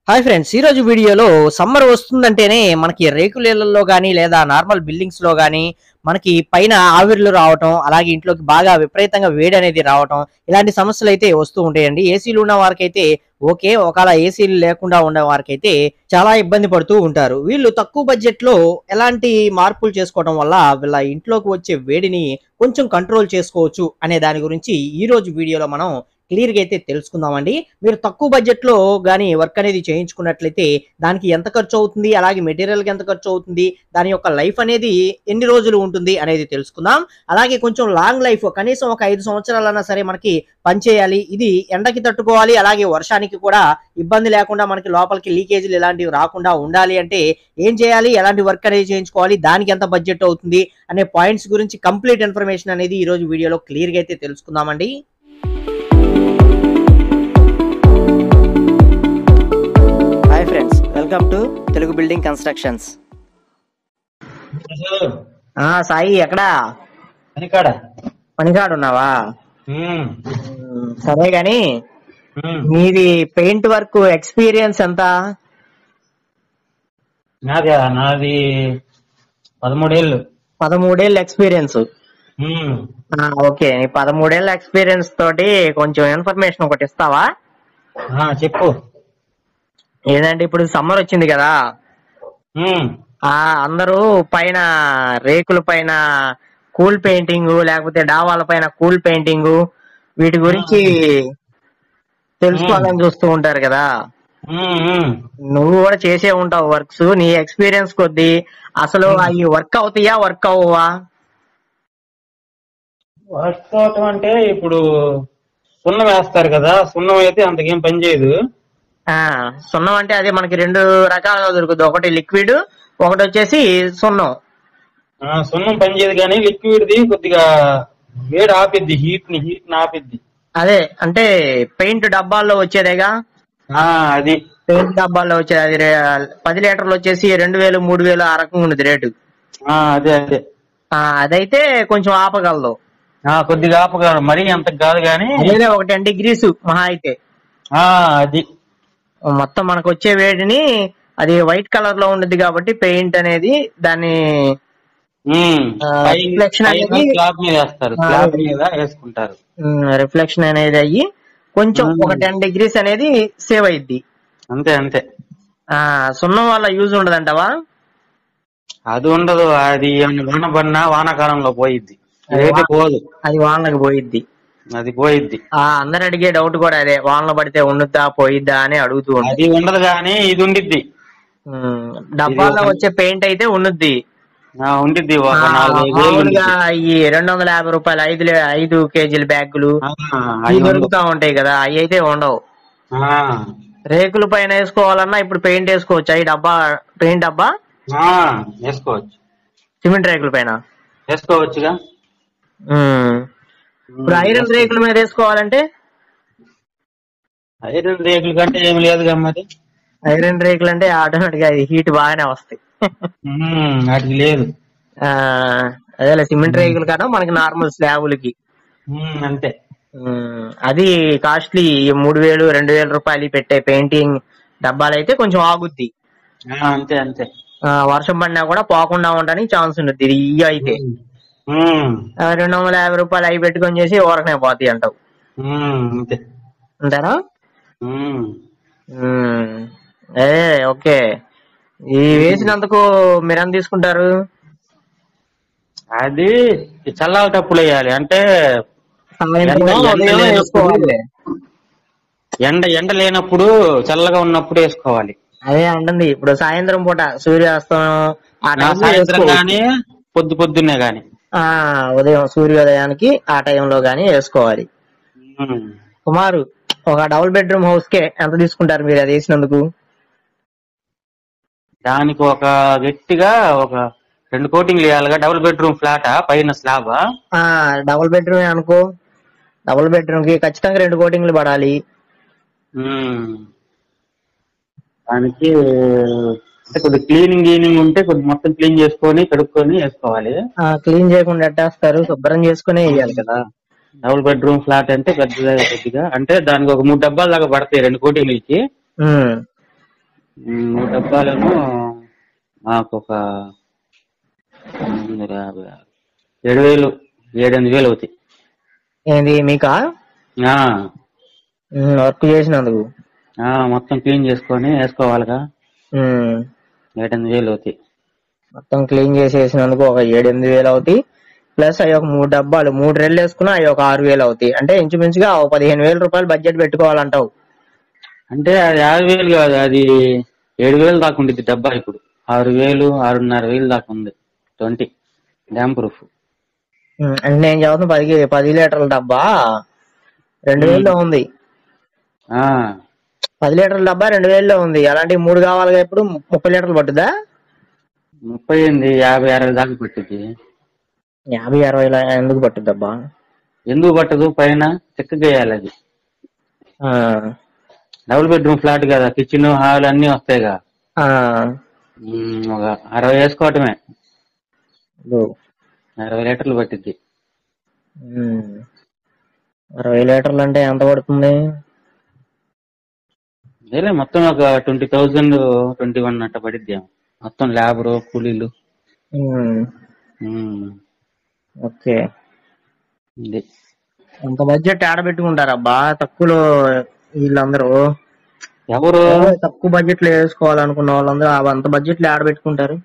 Hi friends ఈ రోజు వీడియోలో సమ్మర్ వస్తుందంటేనే మనకి రేకులేళ్లలో కానీ లేదా నార్మల్ బిల్డింగ్స్ లో కానీ మనకి పైన ఆవిర్లు రావటం అలాగే ఇంట్లోకి బాగా విపరీతంగా వేడి అనేది రావటం ఇలాంటి సమస్యలు అయితే వస్తూ ఉంటాయండి ఏసీలు ఉన్న వారికైతే ఓకే ఒకవేళ ఏసీలు లేకుండా ఉన్న వారికైతే చాలా ఇబ్బంది పడుతూ ఉంటారు వీళ్ళు తక్కువ బడ్జెట్ లో ఎలాంటి మార్పులు చేసుకోవడం వల్ల వీళ్ళ ఇంట్లోకి వచ్చే వేడిని కొంచెం కంట్రోల్ చేసుకోవచ్చు అనే దాని గురించి ఈ రోజు వీడియోలో మనం క్లియర్ గా అయితే తెలుసుకుందామండి మీరు తక్కువ బడ్జెట్ లో గానీ వర్క్ అనేది చేయించుకున్నట్లయితే దానికి ఎంత ఖర్చు అవుతుంది అలాగే మెటీరియల్ కి ఎంత ఖర్చు అవుతుంది దాని యొక్క లైఫ్ అనేది ఎన్ని రోజులు ఉంటుంది అనేది తెలుసుకుందాం అలాగే కొంచెం లాంగ్ లైఫ్ కనీసం ఒక ఐదు సంవత్సరాలన్నా సరే మనకి పనిచేయాలి ఇది ఎండకి తట్టుకోవాలి అలాగే వర్షానికి కూడా ఇబ్బంది లేకుండా మనకి లోపలికి లీకేజీలు ఇలాంటివి రాకుండా ఉండాలి అంటే ఏం చేయాలి ఎలాంటి వర్క్ అనేది చేయించుకోవాలి దానికి ఎంత బడ్జెట్ అవుతుంది అనే పాయింట్స్ గురించి కంప్లీట్ ఇన్ఫర్మేషన్ అనేది ఈ రోజు వీడియోలో క్లియర్ గా అయితే తెలుసుకుందామండి hi friends welcome to Telugu building constructions ఆ సాయి ఎక్కడా పనికాడ పనికాడు ఉన్నావా ఉమ్, ఉమ్, సరే గాని ఉమ్. మీది పెయింట్ వర్క్ ఎక్స్పీరియన్స్ ఎంత నాది నాది పదమూడేళ్ళు పదమూడేళ్ళ ఎక్స్పీరియన్స్ ఉమ్, ఓకే నీ పదమూడేళ్ళ ఎక్స్పీరియన్స్ తోటి కొంచెం ఇన్ఫర్మేషన్ ఒకటి ఇస్తావా ఆ, చెప్పు ఏదంటే ఇప్పుడు సమ్మర్ వచ్చింది కదా ఉమ్, ఆ అందరూ పైన రేకుల పైన కూల్ పెయింటింగ్ లేకపోతే డాబాల పైన కూల్ పెయింటింగ్ వీటి గురించి తెలుసుకోవాలని చూస్తూ ఉంటారు కదా ఉమ్, ఉమ్. నువ్వు కూడా చేసే ఉంటావు వర్క్స్ నీ ఎక్స్పీరియన్స్ కొద్దీ అసలు అవి వర్క్ అవుతాయా వర్క్ అవ్వవా వర్క్ అవటం అంటే ఇప్పుడు సున్నం వేస్తారు కదా సున్నం అయితే అంతకేం పని చేయదు ఆ సున్నం అంటే అదే మనకి రెండు రకాలుగా దొరుకుతుంది ఒకటి లిక్విడ్ ఒకటి వచ్చేసి సున్నం ఆ, సున్నం పని చేయదు కానీ లిక్విడ్ ది కొద్దిగా వేడి ఆపిద్ది హీట్ ని హీట్ ని ఆపిద్ది అదే అంటే పెయింట్ డబ్బాల్లో వచ్చేదేగా ఆ, అది పెయింట్ డబ్బాల్లో వచ్చేది అది రే- పది లీటర్లు వచ్చేసి రెండు వేలు మూడు వేలు ఆ రకంగా ఉన్నది రేటు ఆ, అదే అదే ఆ అదైతే కొంచెం ఆపగలదు ఆ, కొద్దిగా ఆపగలరు మరీ అంత కాదు కానీ అదే ఒక టెన్ డిగ్రీస్ మహా అయితే ఆ, అది మొత్తం మనకు వచ్చే వేడిని అది వైట్ కలర్ లో ఉండదు కాబట్టి పెయింట్ అనేది దాన్ని ఉమ్. ఆ, పైన- reflection పైన అనేది- స్లాబ్ మీద వేస్తారు ఆ, స్లాబ్ మీద వేసుకుంటారు రిఫ్లెక్షన్ అనేది అయ్యి కొంచెం మ్మ్. ఒక టెన్ డిగ్రీస్ అనేది సేవ్ అయ్యిద్ది అంతే అంతే ఆ సున్నం వల్ల యూజ్ ఉండదంటావా అది ఉండదు అది ఏమన్నా వాన పడినా వానాకాలంలో పోయిద్ది ఇదైతే పోదు అది వానలకు పోయిద్ది అది పోయిద్ది ఆ అందరు అడిగే డౌట్ కూడా అదే వానలు పడితే ఉండుద్దా పోయిద్దా అని అడుగుతూ ఉంటారు అది ఉండదు కానీ ఇది ఉండిద్ది మ్మ్. డబ్బాల్లో ఇది ఒక- వచ్చే పెయింట్ అయితే ఉండుద్ది ఆ, ఉండిద్ది ఒక ఆ, నాలుగు ఐదు వేలు మామూలుగా ఉండిద్ది. ఈ రెండు వందల యాభై రూపాయలు ఐదు లే- ఐదు కేజీల బ్యాగులు ఆ, ఇవి అవి ఉండవు. దొరుకుతా ఉంటాయి కదా అవి అయితే ఉండవు ఆ, రేకుల పైన వేసుకోవాలన్నా ఇప్పుడు పెయింట్ వేసుకోవచ్చు ఈ డబ్బా పెయింట్ డబ్బా ఆ, వేసుకోవచ్చు సిమెంట్ రేకుల పైన వేసుకోవచ్చుగా మ్మ్. ఇప్పుడు ఐరన్ రేకుల మీద వేసుకోవాలంటే ఐరన్ రేకుల కంటే ఏమి లేదుగా మరి ఐరన్ రేకులు అంటే ఆటోమేటిక్ గా హీట్ బాగానే వస్తాయి ఉమ్, వాటికి లేదు ఆ, అదేలే సిమెంట్ రేకులు కన్నా మనకి నార్మల్ స్లాబులకి ఉమ్, అంతే మ్మ్. అది కాస్ట్లీ మూడు వేలు రెండు వేల రూపాయలు పెట్టే పెయింటింగ్ డబ్బాలు అయితే కొంచెం ఆగుద్ది ఆ, అంతే అంతే ఆ, వర్షం పడినా కూడా పోకుండా ఉండడానికి ఛాన్స్ ఉంటుంది ఇది ఇవి అయితే ఉమ్, ఆ, రెండు వందల యాభై రూపాయలు అవి పెట్టుకొని చేసి ఊరకనే పోతాయి అంటావు ఉమ్, అంతే అంటారా ఉమ్. మ్మ్. ఏ ఓకే ఈ వేసినందుకు మీరు ఎంత తీసుకుంటారు అది చల్లారేటప్పుడు వేయాలి అంటే సాయంత్రం ఎండ- ఎండ ఉదయం లేనప్పుడు- వేసుకోవాలి ఎండ ఎండ లేనప్పుడు చల్లగా ఉన్నప్పుడు వేసుకోవాలి అదే అంటుంది ఇప్పుడు సాయంత్రం పూట సూర్యాస్తమయం ఆ ఆ టైంలో సాయంత్రం వేసుకోవచ్చు. గాని పొద్దు పొద్దున్నే గాని ఆ ఉదయం సూర్యోదయానికి ఆ టైంలో గానీ వేసుకోవాలి ఉమ్. కుమారు ఒక డబుల్ బెడ్రూమ్ హౌస్ కే ఎంత తీసుకుంటారు మీరు అది వేసినందుకు దానికి ఒక గట్టిగా ఒక రెండు కోటింగ్లు వేయాలిగా డబుల్ బెడ్రూమ్ ఫ్లాటా పైన స్లాబా ఆ డబుల్ బెడ్రూమ్ అనుకో డబుల్ బెడ్రూమ్ కి ఖచ్చితంగా రెండు కోటింగ్లు పడాలి ఉమ్. దానికి అంటే కొద్దిగా క్లీనింగ్ క్లీనింగ్ ఉంటే కొద్ది మొత్తం క్లీన్ చేసుకొని కడుక్కొని వేసుకోవాలి ఆ క్లీన్ చేయకుండా ఎట్టేస్తారు శుభ్రం చేసుకునే వేయాలి కదా డబుల్ బెడ్రూమ్ ఫ్లాట్ అంటే పెద్దగా కొద్దిగా అంటే దానికి ఒక మూడు డబ్బాల దాకా పడతాయి రెండు కోటింగ్లకి ఉమ్. ఉమ్, మూడు డబ్బాలేమో మాకు ఒక వందల యాభై ఏడు వేలు ఏడెనిమిది వేలు అవుతాయి ఏంది మీకా ఆ, వర్క్ చేసినందుకు ఆ, మొత్తం క్లీన్ చేసుకొని వేసుకోవాలిగా ఉమ్, ఏడెనిమిది వేలు అవుతాయి మొత్తం క్లీన్ చేసేసినందుకు ఒక ఏడు ఎనిమిది వేలు అవుతాయి ప్లస్ అవి ఒక మూడు డబ్బాలు మూడు రెళ్ళు వేసుకున్నా అవి ఒక ఆరు వేలు అవుతాయి అంటే ఇంచుమించుగా ఒక పదిహేను వేల రూపాయలు బడ్జెట్ పెట్టుకోవాలంటావు అంటే అది యాభై వేలు కాదు అది ఏడు వేలు దాకా ఉండిద్ది డబ్బా ఇప్పుడు ఆరు వేలు ఆరున్నర వేలు దాకా ఉంది ట్వంటీ డ్యామ్ ప్రూఫ్ ఉమ్, అంటే నేను చదువుతున్న పది పది లీటర్ల డబ్బా రెండు వేల్లో ఉంది ఆ, పది లీటర్ల డబ్బా రెండు వేల్లో ఉంది అలాంటి మూడు కావాలిగా ఇప్పుడు ముప్పై లీటర్లు పట్టుదా ముప్పై ఎనిమిది యాభై అరవై దాకా పట్టింది యాభై అరవై లా- ఎందుకు పట్టుద్ది అబ్బా ఎందుకు పట్టదు పైన చెక్కగా వేయాలి అది ఆ, డబుల్ బెడ్రూమ్ ఫ్లాట్ కదా కిచెన్ హాల్ అన్ని వస్తాయిగా ఆ, ఉమ్, ఒక అరవై వేసుకోవటమే ఇదో. అరవై లీటర్లు పట్టిద్ది ఉమ్. అరవై లీటర్లు అంటే ఎంత పడుతుంది అదేలే మొత్తం ఒక ట్వంటీ థౌజండ్ ట్వంటీ వన్ అట్ట పడిద్ది ఏమో. మొత్తం లేబరు కూలీలు ఉమ్, ఉమ్, ఓకే ఇది అంత బడ్జెట్ ఆడ పెట్టుకుంటారబ్బా తక్కువలో వీళ్ళందరూ ఎవరు తక్కువ బడ్జెట్ లో వేసుకోవాలనుకున్న వాళ్ళందరూ ఆ అంత బడ్జెట్ లో ఆడ పెట్టుకుంటారు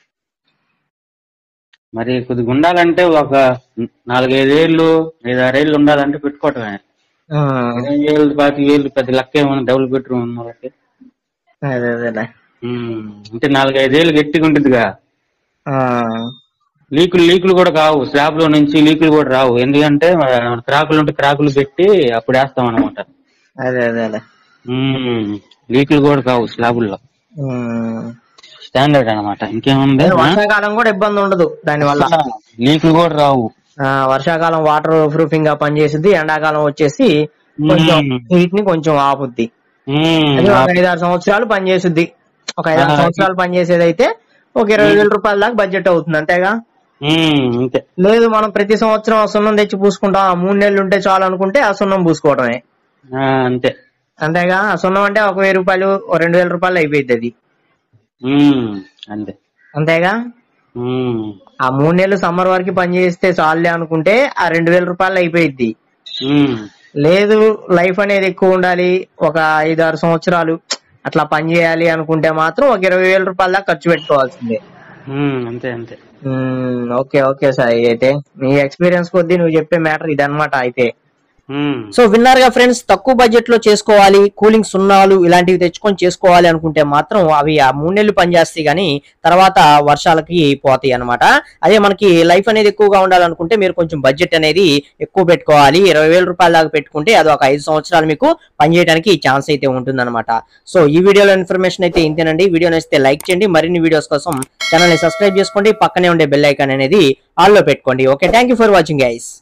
మరి కొద్దిగా ఉండాలంటే ఒక నాలుగైదు ఏళ్ళు ఐదు ఆరు ఏళ్ళు ఉండాలంటే పెట్టుకోవటమే ఆ, ఇరవై వేలు పాతి వేలు పెద్ద లెక్క ఏమన్నా డబుల్ బెడ్రూమ్ ఉన్న వాళ్ళకి అదే అదేలే ఉమ్, అంటే నాలుగైదు ఏళ్ళు గట్టిగా ఉంటుందిగా ఆ, లీకులు లీకులు కూడా కావు స్లాబ్ లో నుంచి లీకులు కూడా రావు ఎందుకంటే మన క్రాకులు ఉంటే క్రాకులు పెట్టి అప్పుడు వేస్తాం అనమాట అదే అదేలే లీకులు కూడా కావు స్లాబుల్లో ఉమ్. స్టాండర్డ్ అనమాట ఇంకేముంది అదే వర్షాకాలం కూడా ఇబ్బంది ఉండదు దాని వల్ల లీకులు కూడా రావు ఆ, వర్షాకాలం వాటర్ ప్రూఫింగ్ గా పనిచేసింది ఎండాకాలం వచ్చేసి కొంచెం మ్మ్. హీట్ ని కొంచెం ఆపుద్ది ఉమ్, అది ఒక ఐదారు సంవత్సరాలు పనిచేసుద్ది ఒక ఐదారు ఆ. సంవత్సరాలు పనిచేసేది అయితే ఒక ఇరవై వేల రూపాయల దాకా బడ్జెట్ అవుతుంది అంతేగా ఉమ్, అంతే లేదు మనం ప్రతి సంవత్సరం ఆ సున్నం తెచ్చి పూసుకుంటాం ఆ మూడు నెలలు ఉంటే చాలు అనుకుంటే ఆ సున్నం పూసుకోవడమే ఆ, అంతే అంతేగా ఆ సున్నం అంటే ఒక వెయ్యి రూపాయలు ఓ రెండు వేల రూపాయలు అయిపోయింది అది ఉమ్, అంతే అంతేగా ఉమ్, ఆ మూడు నెలలు సమ్మర్ వరకు పని చేస్తే చాలులే అనుకుంటే ఆ రెండు వేల రూపాయలు అయిపోయింది ఉమ్, లేదు లైఫ్ అనేది ఎక్కువ ఉండాలి ఒక ఐదు ఆరు సంవత్సరాలు అట్లా పని చేయాలి అనుకుంటే మాత్రం ఒక ఇరవై వేల రూపాయల దాకా ఖర్చు పెట్టుకోవాల్సిందే ఉమ్, అంతే అంతే మ్మ్, ఓకే ఓకే సాయి అయితే నీ ఎక్స్పీరియన్స్ కొద్దీ నువ్వు చెప్పే మ్యాటర్ ఇదన్నమాట అయితే ఉమ్, సో విన్నారుగా ఫ్రెండ్స్ తక్కువ బడ్జెట్ లో చేసుకోవాలి కూలింగ్ సున్నాలు ఇలాంటివి తెచ్చుకొని చేసుకోవాలి అనుకుంటే మాత్రం అవి ఆ మూడు నెలలు పనిచేస్తాయి కానీ తర్వాత వర్షాలకి పోతాయి అన్నమాట అదే మనకి లైఫ్ అనేది ఎక్కువగా ఉండాలనుకుంటే మీరు కొంచెం బడ్జెట్ అనేది ఎక్కువ పెట్టుకోవాలి ఇరవై వేల రూపాయల దాకా పెట్టుకుంటే అది ఒక ఐదు సంవత్సరాలు మీకు పనిచేయడానికి ఛాన్స్ అయితే ఉంటుందన్నమాట సో ఈ వీడియోలో ఇన్ఫర్మేషన్ అయితే ఇంతేనండి వీడియో నచ్చితే లైక్ చేయండి మరిన్ని వీడియోస్ కోసం ఛానల్ ని సబ్స్క్రైబ్ చేసుకోండి పక్కనే ఉండే బెల్ ఐకాన్ అనేది ఆల్ లో పెట్టుకోండి okay thank for watching guys